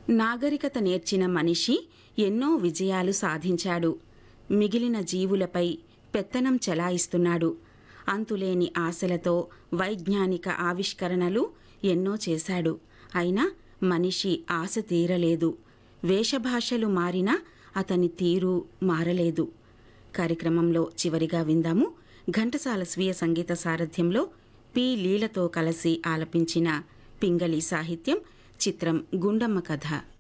నాగరికత నేర్చిన మనిషి ఎన్నో విజయాలు సాధించాడు మిగిలిన జీవులపై పెత్తనం చెలాయిస్తున్నాడు అంతులేని ఆశలతో వైజ్ఞానిక ఆవిష్కరణలు ఎన్నో చేశాడు అయినా మనిషి ఆశ తీరలేదు వేషభాషలు మారినా అతని తీరు మారలేదు కార్యక్రమంలో చివరిగా విందాము ఘంటసాల స్వీయ సంగీత సారథ్యంలో పి లీలతో కలిసి ఆలపించిన పింగళి సాహిత్యం చిత్రం గుండమ్మ కథ